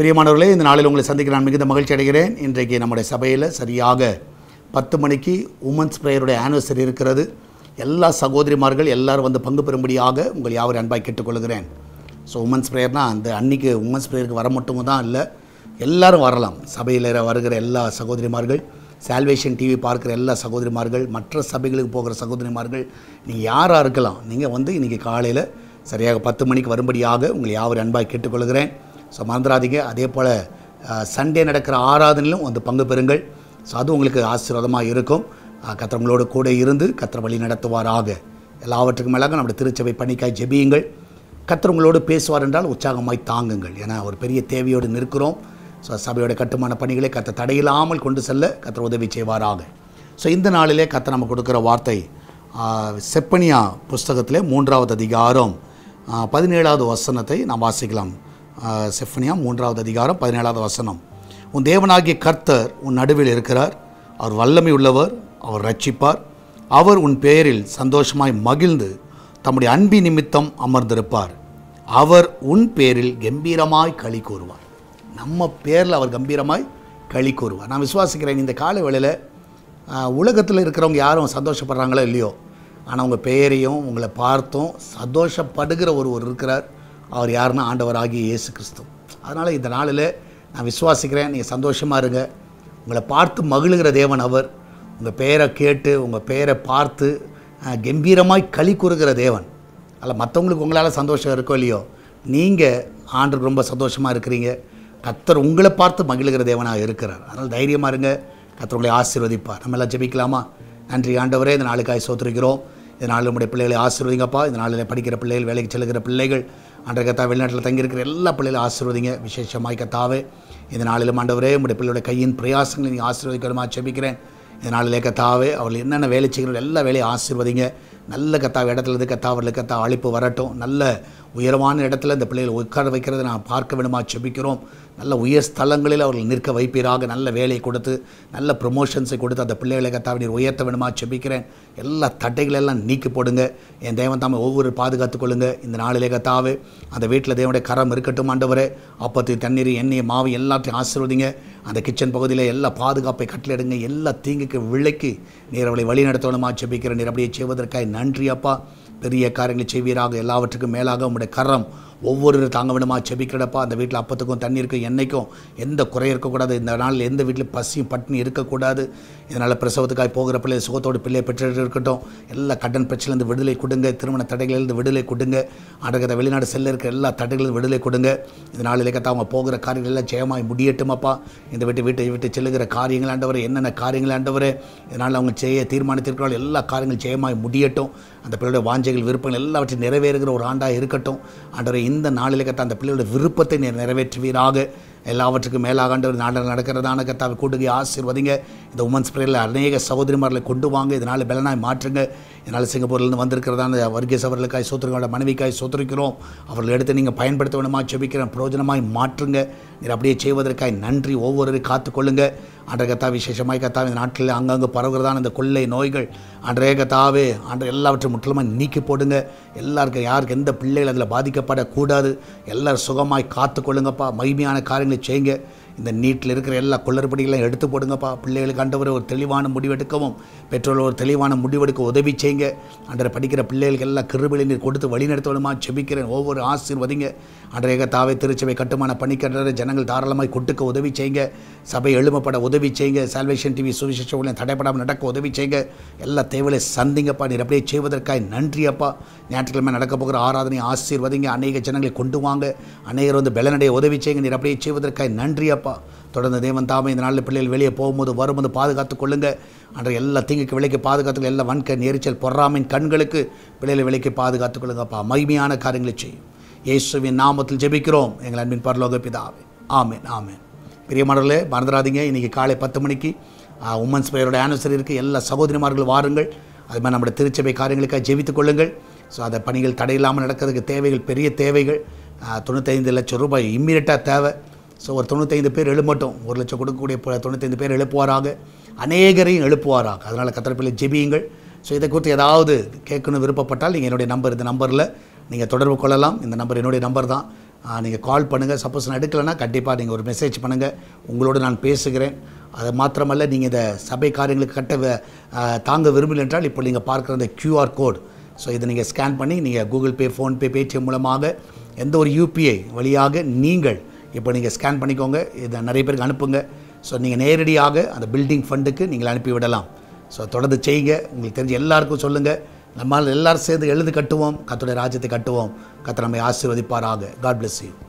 பிரியமானவர்களே இந்த நாளில் உங்களை சந்திக்க நான் மிகுந்த மகிழ்ச்சி அடைகிறேன் இன்றைக்கு நம்முடைய சபையில் சரியாக பத்து மணிக்கு உமன்ஸ் ப்ரேயருடைய ஆனிவர்சரி இருக்கிறது எல்லா சகோதரிமார்கள் எல்லாரும் வந்து பங்கு பெறும்படியாக உங்கள் யாவரும் அன்பாய் கேட்டுக்கொள்கிறேன் ஸோ உமன்ஸ் ப்ரேயர்னால் அந்த அன்னைக்கு உமன்ஸ் ப்ரேயருக்கு வர மட்டும் தான் இல்லை எல்லாரும் வரலாம் சபையில் வருகிற எல்லா சகோதரிமார்கள் சால்வேஷன் டிவி பார்க்குற எல்லா சகோதரிமார்கள் மற்ற சபைகளுக்கு போகிற சகோதரிமார்கள் நீங்கள் யாராக இருக்கலாம் நீங்கள் வந்து இன்றைக்கி காலையில் சரியாக பத்து மணிக்கு வரும்படியாக உங்களை யாவரும் அன்பாய் கேட்டுக்கொள்கிறேன் ஸோ மறந்துடாதீங்க அதே போல் சண்டே நடக்கிற ஆராதனையிலும் வந்து பங்கு பெறுங்கள் ஸோ அது உங்களுக்கு ஆசீர்வாதமாக இருக்கும் அஹ், கர்த்தர் உங்களோட கூட இருந்து கர்த்தர் வழி நடத்துவாராக எல்லாவற்றுக்கும் மேலாக நம்முடைய திருச்சபை பணிக்காய் ஜெபியுங்கள் கர்த்தர் உங்களோடு பேசுவார் என்றால் உற்சாகமாய் தாங்குங்கள் ஏன்னா ஒரு பெரிய தேவையோடு நிற்கிறோம் ஸோ சபையோட கட்டுமான பணிகளை கர்த்தர் தடையில்லாமல் கொண்டு செல்ல கர்த்தர் உதவி செய்வாராக ஸோ இந்த நாளிலே கர்த்தர் நமக்கு கொடுக்குற வார்த்தை ஆஹ், செப்பனியா புஸ்தகத்திலே மூன்றாவது அதிகாரம் ஆஹ், பதினேழாவது வசனத்தை நாம் வாசிக்கலாம் ஆஹ், செப்பனியா மூன்றாவது அதிகாரம் பதினேழாவது வசனம் உன் தேவனாகிய கர்த்தர் உன் நடுவில் இருக்கிறார் அவர் வல்லமை உள்ளவர் அவர் ரட்சிப்பார் அவர் உன் பெயரில் சந்தோஷமாய் மகிழ்ந்து தம்முடைய அன்பி நிமித்தம் அமர்ந்திருப்பார் அவர் உன் பேரில் கம்பீரமாய் களி கூறுவார் நம்ம பேரில் அவர் கம்பீரமாய் களி கூறுவார் நான் விசுவாசிக்கிறேன் இந்த கால வேளையில் உலகத்தில் இருக்கிறவங்க யாரும் சந்தோஷப்படுறாங்களோ இல்லையோ ஆனால் உங்கள் பெயரையும் உங்களை பார்த்தும் சந்தோஷப்படுகிற ஒருவர் இருக்கிறார் அவர் யாருன்னா ஆண்டவர் ஆகிய இயேசு கிறிஸ்து அதனால் இந்த நாளில் நான் விசுவாசிக்கிறேன் நீங்கள் சந்தோஷமாக இருங்க உங்களை பார்த்து மகிழுகிற தேவன் அவர் உங்கள் பெயரை கேட்டு உங்கள் பெயரை பார்த்து அஹ், கம்பீரமாய் களி கூறுகிற தேவன் அதில் மற்றவங்களுக்கு உங்களால் சந்தோஷம் இருக்கோ இல்லையோ நீங்கள் ஆண்டுக்கு ரொம்ப சந்தோஷமாக இருக்கிறீங்க கத்தர் உங்களை பார்த்து மகிழுகிற தேவனாக இருக்கிறார் அதனால் தைரியமாக இருங்க கத்தர் உங்களை ஆசீர்வதிப்பார் நம்ம எல்லாம் ஜெபிக்கலாமா நன்றி ஆண்டவரே இந்த நாளுக்காய் சோத்துருக்கிறோம் இந்த நாளில் நம்முடைய பிள்ளைகளை ஆசீர்வதிங்கப்பா இந்த நாளில் படிக்கிற பிள்ளைகள் வேலைக்கு செல்லுகிற பிள்ளைகள் அன்றைய கத்தா வெளிநாட்டில் தங்கியிருக்கிற எல்லா பிள்ளைகளும் ஆசீர்வதிங்க விசேஷமாய் கத்தாவே இந்த நாளிலும் ஆண்டவரே உங்களுடைய பிள்ளையோட கையின் பிரயாசங்களை நீங்கள் ஆசீர்வதிக்கணுமா ஜெபிக்கிறேன் இந்த நாளிலே கத்தாவே அவர்கள் என்னென்ன வேலை செய்கிறோம் எல்லா வேலையும் ஆசீர்வதிங்க நல்ல கத்தாவை இடத்துல இருந்து கத்தா அவர்களுக்கு கத்தா அழைப்பு வரட்டும் நல்ல உயரமான இடத்துல இந்த பிள்ளைகளை உட்கார வைக்கிறதை நான் பார்க்க வேணுமா செபிக்கிறோம் நல்ல உயர் ஸ்தலங்களில் அவர்கள் நிற்க வைப்பீராக நல்ல வேலையை கொடுத்து நல்ல ப்ரொமோஷன்ஸை கொடுத்து அந்த பிள்ளைகளை கத்தாவை நீர் உயர்த்த வேணுமா செபிக்கிறேன் எல்லா தட்டைகளெல்லாம் நீக்கி போடுங்க என் தேவன் தாமே ஒவ்வொரு பாதுகாத்துக் கொள்ளுங்க இந்த நாளிலே கத்தாவே அந்த வீட்டில் தேவனுடைய கரம் இருக்கட்டும் ஆண்டவரே அப்பத்து தண்ணீர் எண்ணெய் மாவு எல்லாத்தையும் ஆசீர்வதிங்க அந்த கிச்சன் பகுதியில் எல்லா பாதுகாப்பை கட்டளிடுங்க எல்லா தீங்குக்கு விலைக்கு நீர் அவளை வழி நடத்தணுமா செபிக்கிற நீர் அப்படியே செய்வதற்காக நன்றி அப்பா பெரிய காரியங்களை செய்வீராக எல்லாவற்றுக்கும் மேலாக உங்களுடைய கரம் ஒவ்வொரு தாங்க வேணுமா செபிக்கிறப்பா அந்த வீட்டில் அப்பத்துக்கும் தண்ணீருக்கும் எண்ணெய்க்கும் எந்த குறை இருக்கக்கூடாது இந்த நாளில் எந்த வீட்டில் பசியும் பட்டினி இருக்கக்கூடாது இதனால் பிரசவத்துக்காய் போகிற பிள்ளை சுகத்தோடு பிள்ளையை பெற்று இருக்கட்டும் எல்லா கடன் பிரச்சனையிலேருந்து விடுதலை கொடுங்க திருமண தடைகளிலிருந்து விடுதலை கொடுங்க அடக்கத்தை வெளிநாடு செல்ல இருக்கிற எல்லா தடைகளிலிருந்து விடுதலை கொடுங்க இந்த நாளில் கத்த அவங்க போகிற காரியங்கள் எல்லாம் ஜெயமாய் முடியட்டுமாப்பா இந்த வீட்டு வீட்டை விட்டு செல்லுகிற காரியங்கள் ஆண்டவரே என்னென்ன காரியங்கள் ஆண்டவரே இதனால் அவங்க செய்ய தீர்மானித்திருக்கிறார்கள் எல்லா காரியங்களும் ஜெயமாய் முடியட்டும் அந்த பிள்ளையோட வாஞ்சைகள் விருப்பங்கள் எல்லாவற்றையும் நிறைவேறுகிற ஒரு ஆண்டாக இருக்கட்டும் ஆண்டவரே இந்த நாளில் கத்த அந்த பிள்ளையோட விருப்பத்தை நீர் நிறைவேற்றுவீராக எல்லாவற்றுக்கும் மேலாக ஆண்டவர் நாட்டில் நடக்கிறதான கத்தாவை கூட்டுகை ஆசீர்வதிங்க இந்த உமன்ஸ் பிரேயரில் அநேக சகோதரிமார்களை கொண்டு வாங்க இதனால் பலனாய் மாற்றுங்க இதனால் சிங்கப்பூர்லேருந்து வந்திருக்கிறதான வர்கீஸ் அவர்களுக்காய் சோத்திரிகளோட மனைவிக்காய் சோத்திரிக்கிறோம் அவர்கள் எடுத்து நீங்கள் பயன்படுத்த வேணுமா செபிக்கிறேன் பிரயோஜனமாய் மாற்றுங்க நீர் அப்படியே செய்வதற்காய் நன்றி ஒவ்வொருவரையும் காத்துக்கொள்ளுங்க அன்றைய கத்தா விசேஷமாய் கத்தா இந்த நாட்டில் அங்கங்கே பரவுகிறதான இந்த கொள்ளை நோய்கள் அன்றைய கத்தாவே அன்றைய எல்லாவற்றையும் முற்றிலுமாக நீக்கி போடுங்க எல்லாருக்கும் யாருக்கு எந்த பிள்ளைகள் அதில் பாதிக்கப்படக்கூடாது எல்லாரும் சுகமாய் காத்துக்கொள்ளுங்கப்பா மகிமையான காரியங்களை செய்யுங்க இந்த நீட்டில் இருக்கிற எல்லா குளறுபடிகளையும் எடுத்து போடுங்கப்பா பிள்ளைகளுக்கு ஆண்டவர் ஒரு தெளிவான முடிவெடுக்கவும் பெற்றோர்கள் ஒரு தெளிவான முடிவெடுக்க உதவி செய்யுங்க அன்றைய படிக்கிற பிள்ளைகளுக்கு எல்லா கிருபிலை நீர் கொடுத்து வழி நடத்தணுமா செபிக்கிறேன் ஒவ்வொரு ஆசீர்வதிங்க அன்றைய தாவை திருச்சபை கட்டுமான பணிக்கின்ற ஜனங்கள் தாராளமாய் கொட்டுக்க உதவி செய்யுங்க சபை எழுமப்பட உதவி செய்யுங்க சால்வேஷன் டிவி சுவிசேஷ ஊழியம் தடைப்படாமல் நடக்க உதவி செய்யுங்க எல்லா தேவையை சந்திங்கப்பா நீர் அப்படியே செய்வதற்காக நன்றி அப்பா ஞாயிற்றுக்கிழமை நடக்க போகிற ஆராதனை ஆசீர்வதிங்க அநேக ஜனங்களை கொண்டு வாங்க அநேகர் வந்து பலனடைய உதவி செய்யுங்க நீர் அப்படியே செய்வதற்காக நன்றி அப்பா தொடர்ந்து தேவன் தாமே இந்த நாளில் பிள்ளைகள் வெளியே போகும்போது வரும்போது பாதுகாத்துக் கொள்ளுங்க அன்றைய எல்லா தீங்குக்கு விலைக்கு பாதுகாத்துக் எல்லா வன்க நேரிச்சல் பொறாமையின் கண்களுக்கு பிள்ளைகளை விலைக்கு பாதுகாத்துக் கொள்ளுங்கப்பா மகிமையான காரியங்களை செய்யும் இயேசுவின் நாமத்தில் ஜெபிக்கிறோம் எங்கள் அன்பின் பரலோக பிதாவே ஆமென் ஆமென் பிரியமானவர்களே மறந்துடாதீங்க இன்றைக்கி காலை பத்து மணிக்கு உமன்ஸ் பெயரோட ஆனிவர்சரி இருக்குது எல்லா சகோதரிமார்கள் வாருங்கள் அது மாதிரி நம்முடைய திருச்சபை காரியங்களுக்காக ஜெபித்துக் கொள்ளுங்கள் ஸோ அந்த பணிகள் தடையில்லாமல் நடக்கிறதுக்கு தேவைகள் பெரிய தேவைகள் ஆ, தொண்ணூத்தைந்து லட்சம் ரூபாய் இம்மீடியட்டாக தேவை ஸோ ஒரு தொண்ணூத்தைந்து பேர் எழும்பட்டும் ஒரு லட்சம் கொடுக்கக்கூடிய ப- தொண்ணூத்தைந்து பேர் எழுப்புவாராக அநேகரையும் எழுப்புவாராக அதனால் கத்திரப்பிள்ளை ஜெபியுங்கள் ஸோ இதை குறித்து ஏதாவது கேட்கணும் விருப்பப்பட்டால் நீங்கள் என்னுடைய நம்பர் இந்த நம்பரில் நீங்கள் தொடர்பு கொள்ளலாம் இந்த நம்பர் என்னுடைய நம்பர் தான் நீங்கள் கால் பண்ணுங்கள் சப்போஸ் நான் எடுக்கலைன்னா கண்டிப்பாக நீங்கள் ஒரு மெசேஜ் பண்ணுங்கள் உங்களோடு நான் பேசுகிறேன் அது மாத்திரமல்ல நீங்கள் இந்த சபை காரியங்களுக்கு கட்ட வி- ஆ, தாங்க விரும்பல என்றால் இப்போ நீங்கள் பார்க்குற அந்த QR கோட் ஸோ இதை நீங்கள் ஸ்கேன் பண்ணி நீங்கள் கூகுள் பே ஃபோன்பே பேடிஎம் மூலமாக எந்த ஒரு யூபிஐ வழியாக நீங்கள் இப்போ நீங்கள் ஸ்கேன் பண்ணிக்கோங்க இதை நிறைய பேருக்கு அனுப்புங்க ஸோ நீங்கள் நேரடியாக அந்த பில்டிங் ஃபண்டுக்கு நீங்கள் அனுப்பி விடலாம் ஸோ தொடர்ந்து செய்யுங்க உங்களுக்கு தெரிஞ்ச எல்லாருக்கும் சொல்லுங்கள் நம்மால் எல்லாரும் சேர்ந்து எழுது கட்டுவோம் கத்துடைய ராஜ்யத்தை கட்டுவோம் கத்த நம்மை ஆசீர்வதிப்பாராக காட் bless you